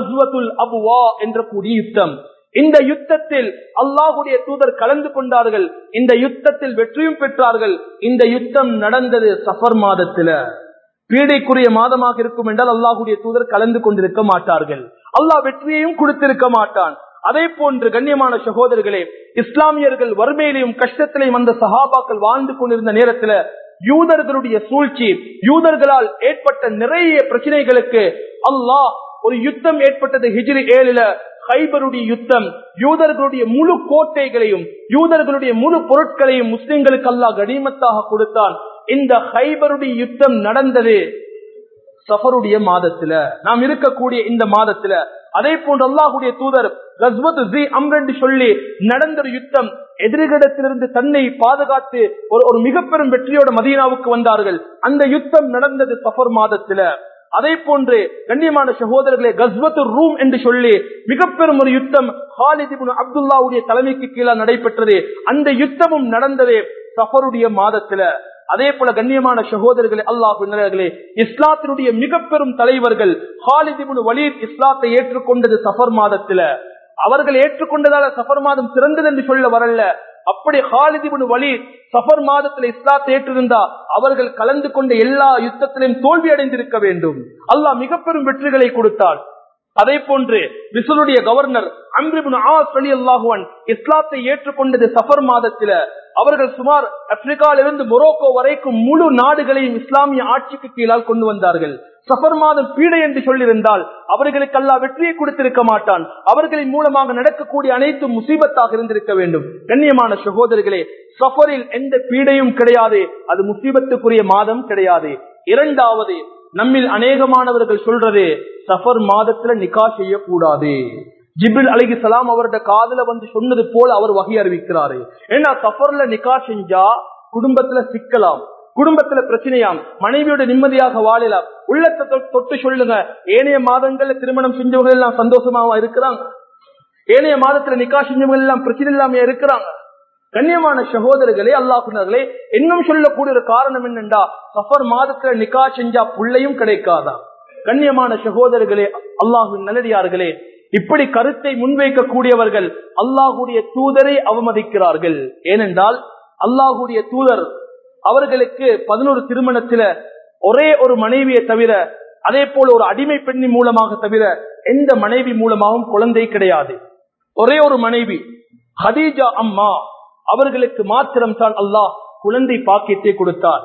அபுவா என்ற கூடிய யுத்தம் இந்த யுத்தத்தில் அல்லாஹுடைய தூதர் கலந்து கொண்டார்கள் இந்த யுத்தத்தில் வெற்றியும் பெற்றார்கள் இந்த யுத்தம் நடந்தது சஃபர் மாதத்துல பீடைக்குரிய மாதமாக இருக்கும் என்றால் அல்லாஹுடைய தூதர் கலந்து கொண்டிருக்க மாட்டார்கள் அல்லாஹ் வெற்றியையும் கொடுத்திருக்க மாட்டான் அதே போன்று கண்ணியமான சகோதரர்களே இஸ்லாமியர்கள் வறுமையிலையும் கஷ்டத்திலையும் அந்த சஹாபாக்கள் வாழ்ந்து கொண்டிருந்த நேரத்துல யூதர்களுடைய சூழ்ச்சி யூதர்களால் ஏற்பட்ட நிறைய பிரச்சனைகளுக்கு அல்லாஹ் ஒரு யுத்தம் ஏற்பட்டது ஹிஜ்ரி ஏழுல ஹைபருடைய யுத்தம் யூதர்களுடைய முழு கோட்டைகளையும் யூதர்களுடைய முழு பொருட்களையும் முஸ்லிம்களுக்கு அல்லாஹ் கனிமத்தாக கொடுத்தான் இந்த ஹைபருடைய யுத்தம் நடந்தது சஃபருடைய மாதத்துல நாம் இருக்கக்கூடிய இந்த மாதத்துல அதே போன்று அல்லாஹுடைய தூதர் அம்ரென்று சொல்லி நடந்த ஒரு யுத்தம் எதிர்கிடத்திலிருந்து தன்னை பாதுகாத்து ஒரு ஒரு மிக பெரும் வெற்றியோட மதீனாவுக்கு வந்தார்கள் அந்த யுத்தம் நடந்தது சஃபர் மாதத்துல அதே போன்று கண்ணியமான சகோதரர்களே கஸ்வத்து ரூம் என்று சொல்லி மிக பெரும் ஒரு யுத்தம் ஹாலிதிபுன் அப்துல்லாவுடைய தலைமைக்கு கீழே நடைபெற்றது அந்த யுத்தமும் நடந்ததே சஃபருடைய மாதத்துல அதே போல கண்ணியமான சகோதரர்களே அல்லாஹ் இஸ்லாத்தினுடைய மிக பெரும் தலைவர்கள் ஹாலிதிபுன் வலீத் இஸ்லாத்தை ஏற்றுக்கொண்டது சஃபர் மாதத்துல அவர்கள் ஏற்றுக்கொண்டதால சஃபர் மாதம் சிறந்தது என்று சொல்ல வரல அப்படி ஹாலிதிபுன் வலீத் சஃபர் மாதத்தில் இஸ்லாத்தை ஏற்றிருந்தா அவர்கள் கலந்து கொண்ட எல்லா யுத்தத்திலும் தோல்வி அடைந்திருக்க வேண்டும் அல்லாஹ் மிக பெரும் வெற்றிகளை கொடுத்தான் அதே போன்று மிசருடைய கவர்னர் அம்ரிபுன் ஆஸ் அலி அல்லாஹுவன் இஸ்லாத்தை ஏற்றுக்கொண்டது சஃபர் மாதத்தில அவர்கள் சுமார் ஆப்பிரிக்காவிலிருந்து மொரோக்கோ வரைக்கும் முழு நாடுகளையும் இஸ்லாமிய ஆட்சிக்கு கீழால் கொண்டு வந்தார்கள் சஃபர் மாதம் பீடை என்று சொல்லியிருந்தால் அவர்களுக்கு அல்லா வெற்றியை கொடுத்திருக்க மாட்டான் அவர்களின் மூலமாக நடக்கக்கூடிய அனைத்து முசீபத்தாக இருந்திருக்க வேண்டும் கண்ணியமான சகோதரர்களே சஃபரில் எந்த பீடையும் கிடையாது அது முசீபத்துக்குரிய மாதம் கிடையாது இரண்டாவது நம்மில் அநேகமானவர்கள் சொல்றது சஃபர் மாதத்துல நிக்கா செய்யக்கூடாது ஜிபில் அலிகி சலாம் அவருடைய காதல வந்து சொன்னது போல அவர் வகை அறிவிக்கிறாரு ஏன்னா சஃபர்ல நிக்கா செஞ்சா குடும்பத்துல சிக்கலாம் குடும்பத்துல பிரச்சனையாம் மனைவியோட நிம்மதியாக வாழலாம் உள்ளத்தை தொட்டு சொல்லுங்க ஏனைய மாதங்கள்ல திருமணம் செஞ்சவங்க எல்லாம் சந்தோஷமாவா இருக்கிறாங்க ஏனைய மாதத்துல நிக்கா செஞ்சவங்க எல்லாம் பிரச்சனை இல்லாம இருக்கிறாங்க கண்ணியமான சகோதரர்களே அல்லாஹுனர்களே இன்னும் சொல்லக்கூடிய ஒரு காரணம் என்னண்டா சஃபர் மாதத்துல நிக்கா செஞ்சா புள்ளையும் கிடைக்காதா கண்ணியமான சகோதரர்களே அல்லாஹு நல்லடியார்களே இப்படி கருத்தை முன்வைக்க கூடியவர்கள் அல்லாஹுடைய தூதரை அவமதிக்கிறார்கள் ஏனென்றால் அல்லாஹுடைய தூதர் அவர்களுக்கு பதினோரு திருமணத்தில ஒரே ஒரு மனைவியை தவிர அதே போல ஒரு அடிமை பெண்ணி மூலமாக தவிர எந்த மனைவி மூலமாகவும் குழந்தை கிடையாது ஒரே ஒரு மனைவி ஹதீஜா அம்மா அவர்களுக்கு மாத்திரம் தான் அல்லாஹ் குழந்தை பாக்கியத்தை கொடுத்தார்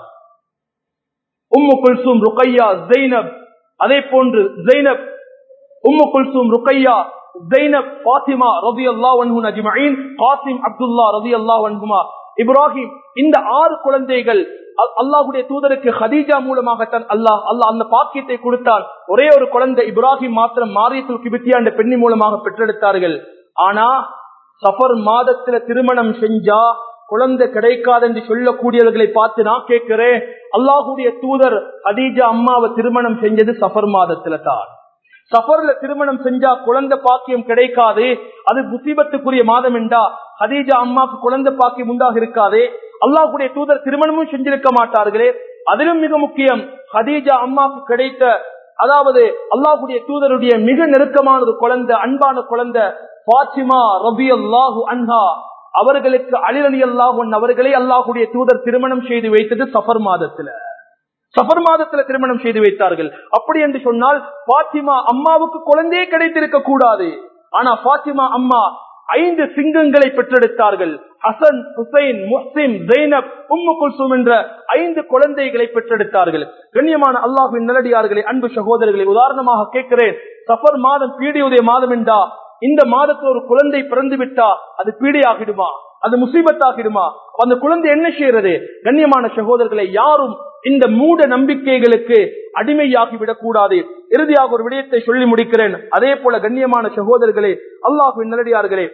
உம்மு குல்சூம் ருக்கையா ஜெய்னப் அதே போன்று ஜெய்னப் உம்மு குல்சூம் ருக்கையா ஜெய்னப் பாத்திமா ரவி அல்லா வன்ஹுன் அஜ்மஈன் காசிம் அப்துல்லா ரவி அல்லா வன்ஹுமா இப்ராஹிம் இந்த ஆறு குழந்தைகள் அல்லாஹுடைய தூதருக்கு ஹதீஜா மூலமாகத்தான் அல்லாஹ் அல்லாஹ் அந்த பாக்கியத்தை கொடுத்தான் ஒரே ஒரு குழந்தை இப்ராஹிம் மாத்திரம் மாரியத்துல் கிபித்தியா என்ற பெண்ணி மூலமாக பெற்றெடுத்தார்கள் ஆனா சஃபர் மாதத்துல திருமணம் செஞ்சா குழந்தை கிடைக்காது என்று சொல்லக்கூடியவர்களை பார்த்து நான் கேட்கிறேன் அல்லாஹுடைய தூதர் ஹதீஜா அம்மாவை திருமணம் செஞ்சது சஃபர் மாதத்துல தான் சஃபர்ல திருமணம் செஞ்சா குழந்தை பாக்கியம் கிடைக்காது அது முசீபத்துக்குரிய மாதம் என்றா ஹதீஜா அம்மாக்கு குழந்தை பாக்கியம் உண்டாக இருக்காது அல்லாஹுடைய தூதர் திருமணமும் செஞ்சிருக்க மாட்டார்களே அதிலும் மிக முக்கியம் ஹதீஜா அம்மாக்கு கிடைத்த அதாவது அல்லாஹுடைய தூதருடைய மிக நெருக்கமான ஒரு குழந்தை அன்பான குழந்தை பாத்திமா ரபி அல்லாஹு அன்ஹா அவர்களுக்கு அலிரலி அல்லாஹ் அவர்களை அல்லாஹுடைய தூதர் திருமணம் செய்து வைத்தது சஃபர் மாதத்துல சஃபர் மாதத்துல திருமணம் செய்து வைத்தார்கள் அப்படி என்று சொன்னால் பாத்திமா அம்மாவுக்கு குழந்தையே கிடைத்திருக்க கூடாது ஆனா பாத்திமா அம்மா ஐந்து சிங்கங்களை பெற்றெடுத்தார்கள் ஹசன் ஹுசைன் முஸ்லிம் ஜெய்னப் உம்மு குல்சும் என்ற ஐந்து குழந்தைகளை பெற்றெடுத்தார்கள் கண்ணியமான அல்லாஹின் நிலடியார்களை அன்பு சகோதரர்களை உதாரணமாக கேட்கிறேன் சஃபர் மாதம் பீடியுடைய மாதம் என்றா இந்த மாதத்தில் ஒரு குழந்தை பிறந்து விட்டா அது பீடையாகிடுமா அது முசீபத்தாகிடுமா அந்த குழந்தை என்ன செய்யறது கண்ணியமான சகோதரர்களை யாரும் இந்த மூட நம்பிக்கைகளுக்கு அடிமையாகி விடக்கூடாது இறுதியாக ஒரு விடயத்தை சொல்லி முடிக்கிறேன் அதே போல கண்ணியமான சகோதரர்களே அல்லாஹு நல்லடியார்களே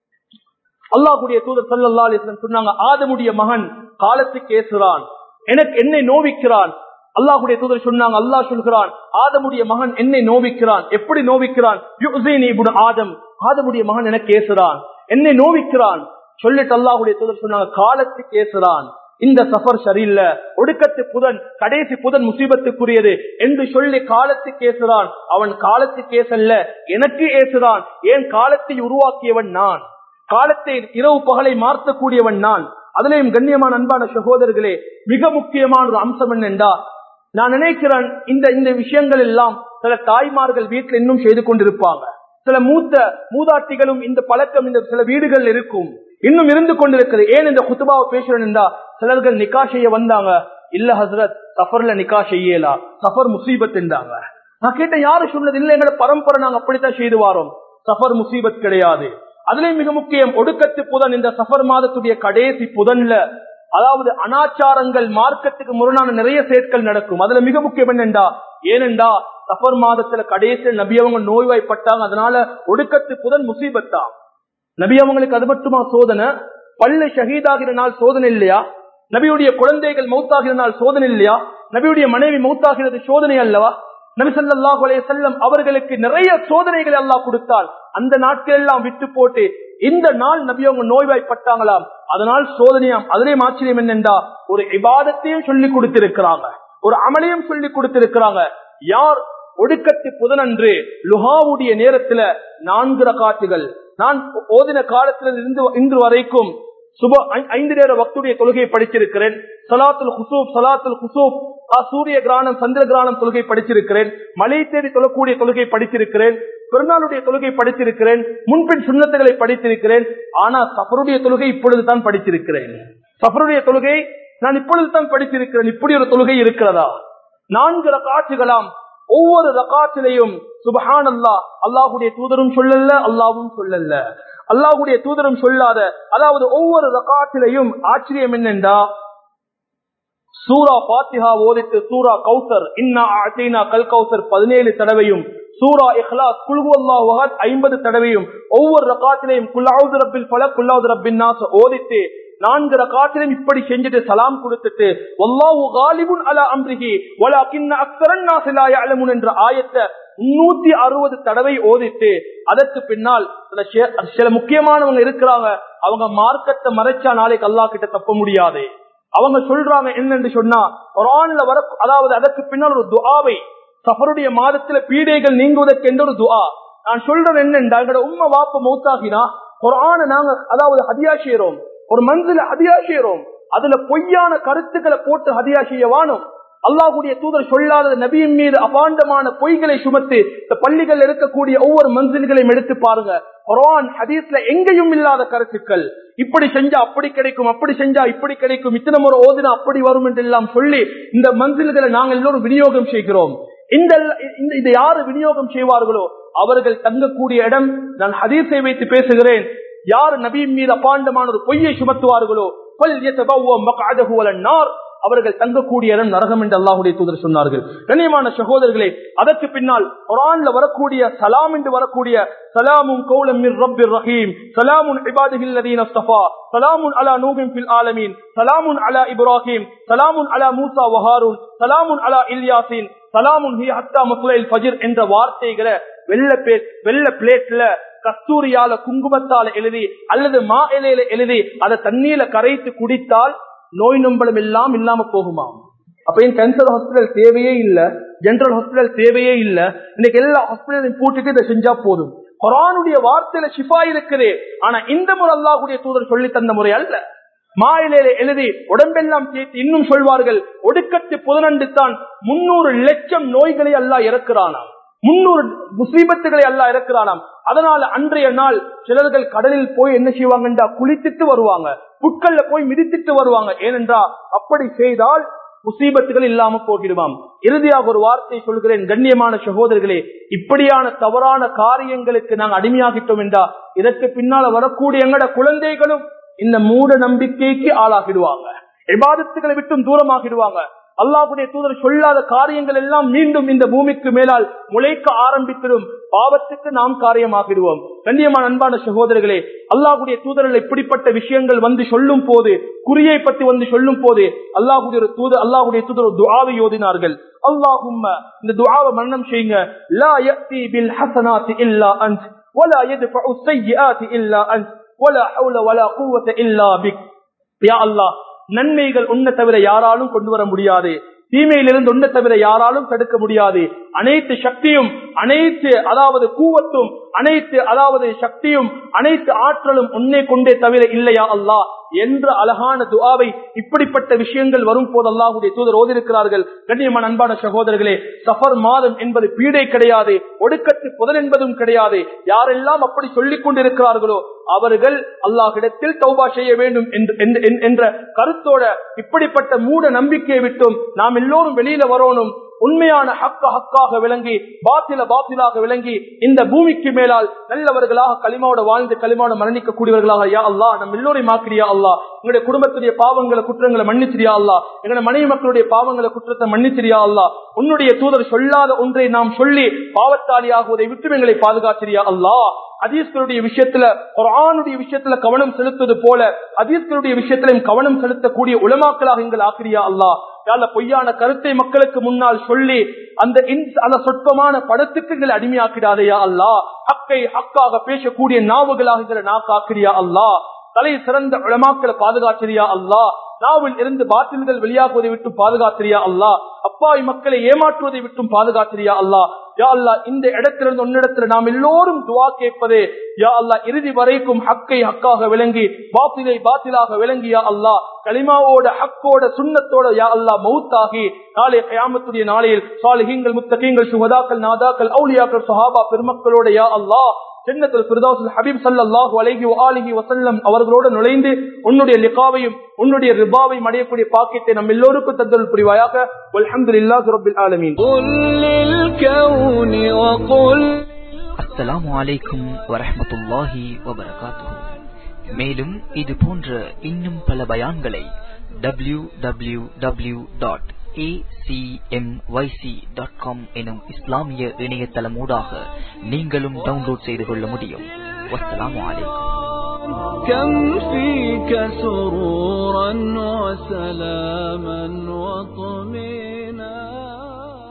அல்லாஹுடைய தூதர் சல்லா அலிஸ்லம் சொன்னாங்க ஆதமுடைய மகன் காலத்துக்கு ஏசுறான் எனக்கு என்னை நோவிக்கிறான் அல்லாஹுடைய தூதர் சொன்னாங்க அல்லாஹ் சொல்கிறான் ஆதமுடைய மகன் என்னை நோவிக்கிறான் எப்படி நோவிக்கிறான் ஆதம் ஆதமுடைய மகன் எனக்கு ஏசுறான் என்னை நோவிக்கிறான் சொல்லிட்டு அல்லாஹுடைய தூதர் சொன்னாங்க காலத்துக்கு ஏசுறான் இந்த சஃபர் சரியில்லை ஒடுக்கத்து புதன் கடைசி புதன் முசீபத்துக்குரியது என்று சொல்லி காலத்துக்கு ஏசுறான் அவன் காலத்துக்கு ஏசல்ல எனக்கு ஏசுறான் ஏன் காலத்தை உருவாக்கியவன் நான் காலத்தை இரவு பகலை மாற்றக்கூடியவன் நான் அதிலேயும் கண்ணியமான அன்பான சகோதரர்களே மிக முக்கியமான ஒரு அம்சம் என்னென்றா நான் நினைக்கிறேன் இந்த இந்த விஷயங்கள் எல்லாம் சில தாய்மார்கள் வீட்டில் இன்னும் செய்து கொண்டிருப்பாங்க சில மூத்த மூதாட்டிகளும் இந்த பழக்கம் இந்த சில வீடுகள் இருக்கும் இன்னும் இருந்து கொண்டிருக்கிறது ஏன் இந்த குத்துபாவை பேசுறேன் என்றா சிலர்கள் நிக்கா செய்ய வந்தாங்க இல்ல ஹசரத் சஃபர்ல நிக்கா செய்யலா சஃபர் முசீபத் என்றாங்க நான் கேட்டேன் யாரு சொன்னது இல்ல எங்களோட பரம்பரை நாங்க அப்படித்தான் செய்து வாரோம் சஃபர் முசீபத் கிடையாது அதுலயும் மிக முக்கியம் ஒடுக்கத்து புதன் இந்த சஃபர் மாதத்துடைய கடைசி புதன்ல அதாவது அனாச்சாரங்கள் மார்க்கத்துக்கு முரணான நிறைய செயற்கள் நடக்கும் அதுல மிக முக்கியம் என்னண்டா ஏனெண்டா சஃபர் மாதத்துல கடைசியில் நபி அவங்க நோய்வாய்ப்பட்டாங்க அதனால ஒடுக்கத்து புதன் முசீபத்தா நபி அவங்களுக்கு அது மட்டுமா சோதனை பள்ளி ஷஹீதாகிற நாள் சோதனை இல்லையா நபியுடைய குழந்தைகள் மௌத்தாகிற நாள் சோதனை இல்லையா நபியுடைய மனைவி மௌத்தாகிறது சோதனை அல்லவா நபி சல்லாஹ் செல்லம் அவர்களுக்கு நிறைய சோதனைகளை அல்லாஹ் கொடுத்தால் அந்த நாட்கள் எல்லாம் விட்டு போட்டு இந்த நாள் நபி அவங்க நோய்வாய்ப்பட்டாங்களாம் அதனால் சோதனையாம் அதிலேயும் ஆச்சரியம் என்னென்றா ஒரு இபாதத்தையும் சொல்லி கொடுத்திருக்கிறாங்க ஒரு அமலையும் சொல்லி கொடுத்திருக்கிறாங்க யார் ஒடுக்கத்து புதனன்று லுஹாவுடைய நேரத்துல நான்கு ரகாத்துகள் நான் ஓதின காலத்தில் இருந்து இன்று வரைக்கும் சுப ஐந்து நேர வக்துடைய தொழுகையை படிச்சிருக்கிறேன் சலாத்துல் ஹுசூப் சலாத்துல் ஹுசூப் சூரிய கிரானம் சந்திர கிரானம் தொழுகை படிச்சிருக்கிறேன் மலை தேடி தொழக்கூடிய தொழுகை படிச்சிருக்கிறேன் பெருநாளுடைய தொழுகை படித்திருக்கிறேன் முன்பின் சுண்ணத்துகளை படித்திருக்கிறேன் ஆனா சஃபருடைய தொழுகை இப்பொழுது தான் படித்திருக்கிறேன் சஃபருடைய தொழுகை நான் இப்பொழுது தான் படித்திருக்கிறேன் இப்படி ஒரு தொழுகை இருக்கிறதா நான்கு ரகாட்சிகளாம் ஒவ்வொரு ரகாத்திலையும் சுபஹான் அல்லா அல்லாஹுடைய தூதரும் சொல்லல அல்லாவும் சொல்லல அல்லாஹுடைய தூதரும் சொல்லாத அதாவது ஒவ்வொரு ரகாத்திலையும் ஆச்சரியம் என்னென்றா சூரா பாத்திஹா ஓதித்து சூரா கௌசர் இன்னா அசைனா கல் கௌசர் பதினேழு தடவையும் சூரா இஹ்லாஸ் குல்ஹு அல்லாஹ் வஹத் ஐம்பது தடவையும் ஒவ்வொரு ரகாத்திலையும் குல்லாவுது ரப்பில் பல குல்லாவுது ரப்பின் நாஸ் ஓதித்து நான்கு ரகாத்திலும் இப்படி செஞ்சுட்டு சலாம் கொடுத்துட்டு வல்லாஹு காலிபுன் அலா அம்ரிஹி வலாகின்ன அக்ஸரன் நாஸ் லா யஅலமுன் என்ற ஆயத்தை நூத்தி அறுபது தடவை ஓதிட்டு அதற்கு பின்னால் சில ஷே- சில முக்கியமானவங்க இருக்கிறாங்க அவங்க மார்க்கத்தை மறைச்சா நாளைக்கு அல்லாஹ் கிட்ட தப்ப முடியாது அவங்க சொல்றாங்க என்னன்னு சொன்னா குரான்ல வர அதாவது அதற்கு பின்னால் ஒரு துஆவை சஃபருடைய மாதத்துல பீடைகள் நீங்குவதற்கு என்ற ஒரு துஆ நான் சொல்றேன் என்னண்டா எங்களோட உண்மை வாப்ப மௌத்தாகினா குரான நாங்க அதாவது ஹதியா செய்யறோம் ஒரு மனசுல ஹதியா செய்யறோம் அதுல பொய்யான கருத்துக்களை போட்டு ஹதியா செய்ய வாணும் அல்லாஹ்வுடைய தூதர் சொல்லாத நபியின் மீது அபாண்டமான பொய்களை சுமத்து இந்த பள்ளிகள் இருக்கக்கூடிய ஒவ்வொரு மன்சில்களையும் எடுத்து பாருங்க குரான் ஹதீஸ்ல எங்கேயும் இல்லாத கருத்துக்கள் இப்படி செஞ்சா அப்படி கிடைக்கும் அப்படி செஞ்சா இப்படி கிடைக்கும் இத்தனை முறை ஓதினா அப்படி வரும் என்று எல்லாம் சொல்லி இந்த மன்சில்களை நாங்கள் எல்லோரும் விநியோகம் செய்கிறோம் இந்த இந்த- இதை யாரு விநியோகம் செய்வார்களோ அவர்கள் தங்கக்கூடிய இடம் நான் ஹதீஸை வைத்து பேசுகிறேன் யார் நபியின் மீது அபாண்டமான ஒரு பொய்யை சுமத்துவார்களோ பல் யதபவ்வ மக்அதஹு அலன் நார் அவர்கள் தங்கக்கூடிய இடம் நரகம் என்று அல்லாஹுடைய தூதர் சொன்னார்கள் கண்ணியமான சகோதரர்களே அதற்கு பின்னால் குரான்ல வரக்கூடிய சலாம் என்று வரக்கூடிய சலாமும் கௌலம் மிர் ரப்பிர் ரஹீம் சலாமுன் இபாதிஹில் லதீன அஸ்தஃபா சலாமுன் அலா நூஹின் ஃபில் ஆலமீன் சலாமுன் அலா இப்ராஹிம் சலாமுன் அலா மூசா வஹாரூன் சலாமுன் அலா இல்யாசின் சலாமுன் ஹி ஹத்தா முஸ்லைல் ஃபஜ்ர் என்ற வார்த்தைகளை வெள்ள பிளேட் வெள்ள பிளேட்ல கஸ்தூரியால குங்குமத்தால எழுதி அல்லது மா இலையில எழுதி அதை தண்ணீர்ல கரைத்து குடித்தால் நோய் நொம்பலம் எல்லாம் இல்லாம போகுமா அப்ப ஏன் கேன்சர் ஹாஸ்பிட்டல் தேவையே இல்ல ஜெனரல் ஹாஸ்பிட்டல் தேவையே இல்ல இன்னைக்கு எல்லா ஹாஸ்பிட்டலையும் போட்டுட்டு இதை செஞ்சா போதும் குரானுடைய வார்த்தையில ஷிஃபா இருக்குது ஆனா இந்த முறை அல்லாஹ்வுடைய தூதர் சொல்லி தந்த முறை அல்ல மாயிலே எழுதி உடம்பெல்லாம் சேர்த்து இன்னும் சொல்வார்கள் ஒடுக்கத்து புதனண்டு தான் முன்னூறு லட்சம் நோய்களை அல்லாஹ் இறக்குறானாம் முன்னூறு முசீபத்துகளை அல்லாஹ் இறக்குறானாம் அதனால அன்றைய நாள் சிலர்கள் கடலில் போய் என்ன செய்வாங்கன்றா குளித்துட்டு வருவாங்க புட்கள்ல போய் மிதித்துட்டு வருவாங்க ஏனென்றா அப்படி செய்தால் முசீபத்துகள் இல்லாம போகிடுவாம் இறுதியாக ஒரு வார்த்தை சொல்கிறேன் கண்ணியமான சகோதரர்களே இப்படியான தவறான காரியங்களுக்கு நாங்கள் அடிமையாகிட்டோம் என்றா இதற்கு பின்னால வரக்கூடிய எங்கட குழந்தைகளும் இந்த மூட நம்பிக்கைக்கு ஆளாகிடுவாங்க விவாதத்துகளை விட்டும் தூரமாகிடுவாங்க அல்லாஹுடைய தூதர் சொல்லாத காரியங்கள் எல்லாம் மீண்டும் இந்த பூமிக்கு மேலால் முளைக்க ஆரம்பித்திடும் பாவத்துக்கு நாம் காரியமாகிடுவோம் கண்ணியமான அன்பான சகோதரர்களே அல்லாஹுடைய தூதர்கள் இப்படிப்பட்ட விஷயங்கள் வந்து சொல்லும் போது குறியை பத்தி வந்து சொல்லும் போது அல்லாஹுடைய ஒரு தூதர் அல்லாஹுடைய தூதர் ஒரு துஆவை ஓதினார்கள் அல்லாஹும்ம இந்த துஆவை மரணம் செய்யுங்க லா யத்தி பில் ஹஸனாத்தி இல்லா அன்த் ولا يدفع السيئات الا انت ولا حول ولا قوه الا بك யா அல்லாஹ் நன்மைகள் உன்னை தவிர யாராலும் கொண்டு வர முடியாது தீமையிலிருந்து ஒன்றை தவிர யாராலும் தடுக்க முடியாது அனைத்து சக்தியும் அனைத்து அதாவது கூவத்தும் அனைத்து அதாவது சக்தியும் அனைத்து ஆற்றலும் உன்னை கொண்டே தவிர இல்லையா அல்லாஹ் என்ற அழகான துஆவை இப்படிப்பட்ட விஷயங்கள் வரும் போது அல்லாஹுடைய தூதர் ஓதிருக்கிறார்கள் கண்ணியமான அன்பான சகோதரர்களே சஃபர் மாதம் என்பது பீடை கிடையாது ஒடுக்கத்து புதன் என்பதும் கிடையாது யாரெல்லாம் அப்படி சொல்லிக் கொண்டிருக்கிறார்களோ அவர்கள் அல்லாஹிடத்தில் தௌபா செய்ய வேண்டும் என்று- என்று- என்ற கருத்தோட இப்படிப்பட்ட மூட நம்பிக்கையை விட்டும் நாம் எல்லோரும் வெளியில வரணும் உண்மையான ஹக்க ஹக்காக விளங்கி பாத்தில பாத்திலாக விளங்கி இந்த பூமிக்கு மேலால் நல்லவர்களாக களிமாவோட வாழ்ந்து களிமாவோட மரணிக்க கூடியவர்களாக யா அல்லா நம்ம எல்லோரையும் ஆக்கிரியா அல்லா எங்களுடைய குடும்பத்துடைய பாவங்களை குற்றங்களை மன்னிச்சிரியா அல்லா எங்களுடைய மனைவி மக்களுடைய பாவங்களை குற்றத்தை மன்னிச்சிரியா அல்லா உன்னுடைய தூதர் சொல்லாத ஒன்றை நாம் சொல்லி பாவத்தாளியாகுவதை விட்டு எங்களை பாதுகாத்திரியா அல்லா ஹதீஸ்களுடைய விஷயத்துல குரானுடைய விஷயத்துல கவனம் செலுத்துவது போல ஹதீஸ்களுடைய விஷயத்திலும் கவனம் செலுத்தக்கூடிய உலமாக்களாக எங்கள் ஆக்கிரியா அல்லா யாழ்ல பொய்யான கருத்தை மக்களுக்கு முன்னால் சொல்லி அந்த இன்ஸ்- அந்த சொற்பமான படத்துக்கு எங்களை அடிமையாக்கிடாதையா அல்லா ஹக்கை ஹக்காக பேசக்கூடிய நாவுகளாக எங்களை நாக்காக்கிறியா அல்லா தலை சிறந்த உலமாக்களை பாதுகாத்திரியா அல்லா நாவில் இருந்து பாத்தில்கள் வெளியாகுவதை விட்டு பாதுகாத்திரியா அல்லா அப்பாவி மக்களை ஏமாற்றுவதை விட்டும் பாதுகாத்திரியா அல்லா யா அல்லா இந்த இடத்திலிருந்து உன்னிடத்துல நாம் எல்லோரும் துவா கேட்பதே யா அல்லா இறுதி வரைக்கும் ஹக்கை ஹக்காக விளங்கி பாத்திலை பாத்திலாக விளங்கி யா அல்லா கலிமாவோட ஹக்கோட சுண்ணத்தோட யா அல்லா மௌத்தாகி நாளை கயாமத்துடைய நாளையில் சாலிஹீங்கள் முத்தகீங்கள் சுகதாக்கள் நாதாக்கள் அவுலியாக்கள் சஹாபா பெருமக்களோட யா அல்லா ஜன்னத்துல் ஃபிர்தௌஸில் ஹபீப் ஸல்லல்லாஹு அலைஹி வஆலிஹி வஸல்லம் அவர்களோடு நுழைந்து உன்னுடைய லிகாவையும் உன்னுடைய ரிபாவையும் அடையக்கூடிய பாக்கியத்தை நம் எல்லோருக்கும் தந்தல் புரிவாயாக வல்ஹம்துலில்லாஹி ரப்பில் ஆலமீன் قل للكون وقل அஸ்ஸலாமு அலைக்கும் வரஹ்மத்துல்லாஹி வபரகாத்துஹு மேலும் இது போன்ற இன்னும் பல பயான்களை W W W dot dot com எனும் இஸ்லாமிய இணையதளமூடாக நீங்களும் டவுன்லோட் செய்து கொள்ள முடியும் வஸ்ஸலாமு அலைக்கும் كم فيك سرورا وسلاما وطمئنا